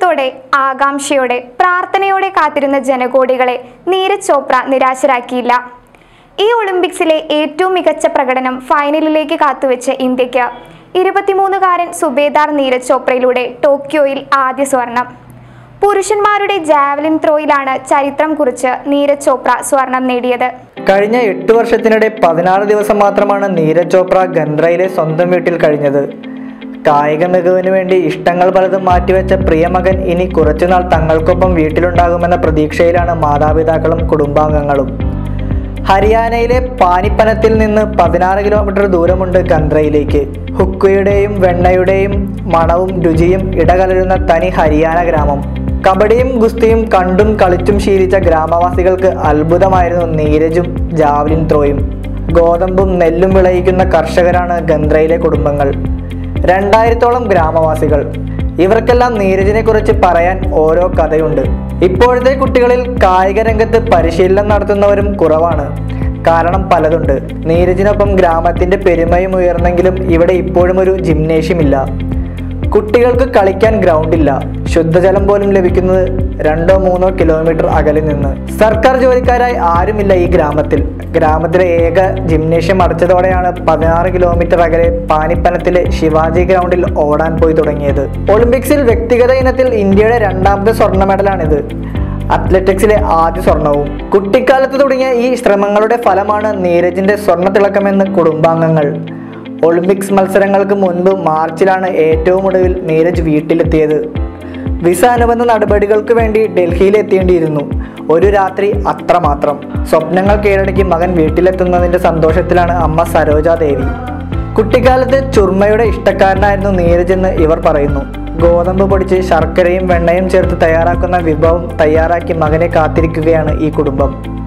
ആഗ്രഹത്തോടെ ആകാംക്ഷയോടെ പ്രാർത്ഥനയോടെ കാത്തിരുന്ന ജനകോടികളെ നീരജ് ചോപ്ര നിരാശരാക്കിയില്ല ഈ ഒളിമ്പിക്സിലെ ഏറ്റവും മികച്ച പ്രകടനം ഫൈനലിലേക്ക് കാത്തുവെച്ച ഇന്ത്യക്ക് ഇരുപത്തിമൂന്നുകാരൻ സുബേദാർ നീരജ് ചോപ്രയിലൂടെ ടോക്കിയോയിൽ ആദ്യ സ്വർണം പുരുഷന്മാരുടെ ജാവലിൻ ത്രോയിലാണ് ചരിത്രം കുറിച്ച് നീരജ് ചോപ്ര സ്വർണം നേടിയത് കഴിഞ്ഞ എട്ട് വർഷത്തിനിടെ പതിനാറ് ദിവസം മാത്രമാണ് നീരജ് ചോപ്ര ഗൻഡ്രയിലെ സ്വന്തം വീട്ടിൽ കഴിഞ്ഞത് കായിക മികവിന് വേണ്ടി ഇഷ്ടങ്ങൾ പലതും മാറ്റിവെച്ച പ്രിയമകൻ ഇനി കുറച്ചുനാൾ തങ്ങൾക്കൊപ്പം വീട്ടിലുണ്ടാകുമെന്ന പ്രതീക്ഷയിലാണ് മാതാപിതാക്കളും കുടുംബാംഗങ്ങളും ഹരിയാനയിലെ പാനിപ്പനത്തിൽ നിന്ന് പതിനാറ് കിലോമീറ്റർ ദൂരമുണ്ട് ഗന്ദ്രയിലേക്ക് ഹുക്കയുടെയും വെണ്ണയുടെയും മണവും രുചിയും ഇടകലരുന്ന തനി ഹരിയാന ഗ്രാമം കബഡിയും ഗുസ്തിയും കണ്ടും കളിച്ചും ശീലിച്ച ഗ്രാമവാസികൾക്ക് അത്ഭുതമായിരുന്നു നീരജും ജാവലിൻ ത്രോയും ഗോതമ്പും നെല്ലും വിളയിക്കുന്ന കർഷകരാണ് ഗന്ദ്രയിലെ കുടുംബങ്ങൾ രണ്ടായിരത്തോളം ഗ്രാമവാസികൾ ഇവർക്കെല്ലാം നീരജിനെ കുറിച്ച് പറയാൻ ഓരോ കഥയുണ്ട് ഇപ്പോഴത്തെ കുട്ടികളിൽ കായിക രംഗത്ത് പരിശീലനം നടത്തുന്നവരും കുറവാണ് കാരണം പലതുണ്ട് നീരജിനൊപ്പം ഗ്രാമത്തിന്റെ പെരുമയും ഉയർന്നെങ്കിലും ഇവിടെ ഇപ്പോഴും ഒരു ജിംനേഷ്യം ഇല്ല കുട്ടികൾക്ക് കളിക്കാൻ ഗ്രൗണ്ട് ഇല്ല ശുദ്ധജലം പോലും ലഭിക്കുന്നത് രണ്ടോ മൂന്നോ കിലോമീറ്റർ അകലെ നിന്ന് സർക്കാർ ജോലിക്കാരായി ആരുമില്ല ഈ ഗ്രാമത്തിൽ ഗ്രാമത്തിലെ ഏക ജിംനേഷ്യം അടച്ചതോടെയാണ് പതിനാറ് കിലോമീറ്റർ അകലെ പാനിപ്പനത്തിലെ ശിവാജി ഗ്രൗണ്ടിൽ ഓടാൻ പോയി തുടങ്ങിയത് ഒളിമ്പിക്സിൽ വ്യക്തിഗത ഇനത്തിൽ ഇന്ത്യയുടെ രണ്ടാമത്തെ സ്വർണ്ണ മെഡലാണിത് അത്ലറ്റിക്സിലെ ആദ്യ സ്വർണവും കുട്ടിക്കാലത്ത് തുടങ്ങിയ ഈ ശ്രമങ്ങളുടെ ഫലമാണ് നീരജിന്റെ സ്വർണ്ണ തിളക്കമെന്ന് കുടുംബാംഗങ്ങൾ ഒളിമ്പിക്സ് മത്സരങ്ങൾക്ക് മുൻപ് മാർച്ചിലാണ് ഏറ്റവും ഒടുവിൽ നീരജ് വീട്ടിലെത്തിയത് വിസ അനുബന്ധ നടപടികൾക്ക് വേണ്ടി ഡൽഹിയിൽ എത്തേണ്ടിയിരുന്നു ഒരു രാത്രി അത്രമാത്രം സ്വപ്നങ്ങൾ കീഴടക്കി മകൻ വീട്ടിലെത്തുന്നതിന്റെ സന്തോഷത്തിലാണ് അമ്മ സരോജ ദേവി കുട്ടിക്കാലത്ത് ചുർമ്മയുടെ ഇഷ്ടക്കാരനായിരുന്നു നീരജ് എന്ന് ഇവർ പറയുന്നു ഗോതമ്പ് പൊടിച്ച് ശർക്കരയും വെണ്ണയും ചേർത്ത് തയ്യാറാക്കുന്ന വിഭവം തയ്യാറാക്കി മകനെ കാത്തിരിക്കുകയാണ് ഈ കുടുംബം